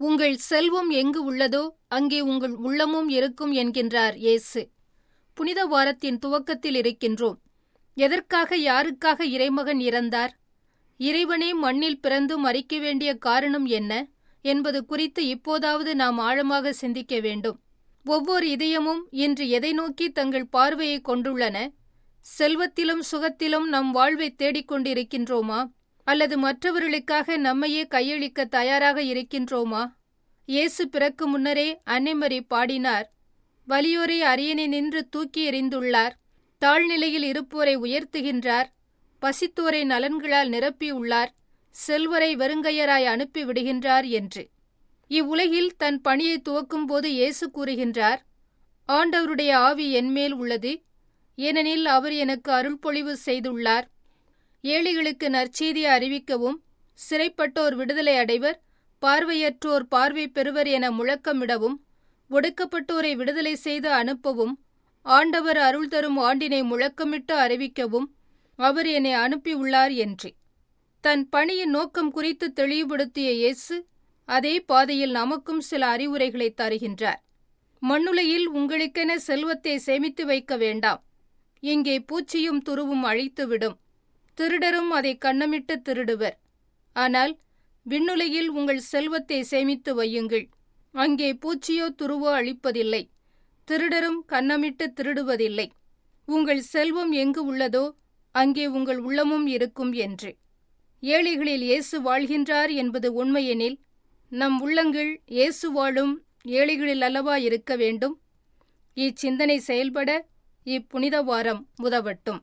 உங்கள் செல்வம் எங்கு உள்ளதோ அங்கே உங்கள் உள்ளமும் இருக்கும் என்கின்றார் இயேசு புனித வாரத்தின் துவக்கத்தில் இருக்கின்றோம் எதற்காக யாருக்காக இறைமகன் இறந்தார் இறைவனே மண்ணில் பிறந்து மறிக்க வேண்டிய காரணம் என்ன என்பது குறித்து இப்போதாவது நாம் ஆழமாக சிந்திக்க வேண்டும் ஒவ்வொரு இதயமும் இன்று எதை நோக்கி தங்கள் பார்வையை கொண்டுள்ளன செல்வத்திலும் சுகத்திலும் நம் வாழ்வை தேடிக்கொண்டிருக்கின்றோமா அல்லது மற்றவர்களுக்காக நம்மையே கையளிக்க தயாராக இருக்கின்றோமா இயேசு பிறக்கு முன்னரே அன்னைமரி பாடினார் வலியோரை அரியணை நின்று தூக்கி எறிந்துள்ளார் தாழ்நிலையில் இருப்போரை உயர்த்துகின்றார் பசித்தோரை நலன்களால் நிரப்பியுள்ளார் செல்வரை வெறுங்கையராய் அனுப்பி விடுகின்றார் என்று இவ்வுலகில் தன் பணியை துவக்கும் போது இயேசு கூறுகின்றார் ஆண்டவருடைய ஆவி என்மேல் உள்ளது ஏனெனில் அவர் எனக்கு அருள்பொழிவு செய்துள்ளார் ஏழைகளுக்கு நற்செய்தி அறிவிக்கவும் சிறைப்பட்டோர் விடுதலை அடைவர் பார்வையற்றோர் பார்வை பெறுவர் என முழக்கமிடவும் ஒடுக்கப்பட்டோரை விடுதலை செய்து அனுப்பவும் ஆண்டவர் அருள் தரும் ஆண்டினை முழக்கமிட்டு அறிவிக்கவும் அவர் என்னை அனுப்பியுள்ளார் என்று தன் பணியின் நோக்கம் குறித்து தெளிவுபடுத்திய இயேசு அதே பாதையில் நமக்கும் சில அறிவுரைகளை தருகின்றார் மண்ணுலையில் உங்களுக்கென செல்வத்தை சேமித்து வைக்க வேண்டாம் இங்கே பூச்சியும் துருவும் அழித்துவிடும் திருடரும் அதை கண்ணமிட்டு திருடுவர் ஆனால் விண்ணுலையில் உங்கள் செல்வத்தை சேமித்து வையுங்கள் அங்கே பூச்சியோ துருவோ அழிப்பதில்லை திருடரும் கண்ணமிட்டு திருடுவதில்லை உங்கள் செல்வம் எங்கு உள்ளதோ அங்கே உங்கள் உள்ளமும் இருக்கும் என்று ஏழைகளில் இயேசு வாழ்கின்றார் என்பது உண்மையெனில் நம் உள்ளங்கள் இயேசு வாழும் ஏழைகளில் அல்லவா இருக்க வேண்டும் இச்சிந்தனை செயல்பட இப்புனித வாரம் உதவட்டும்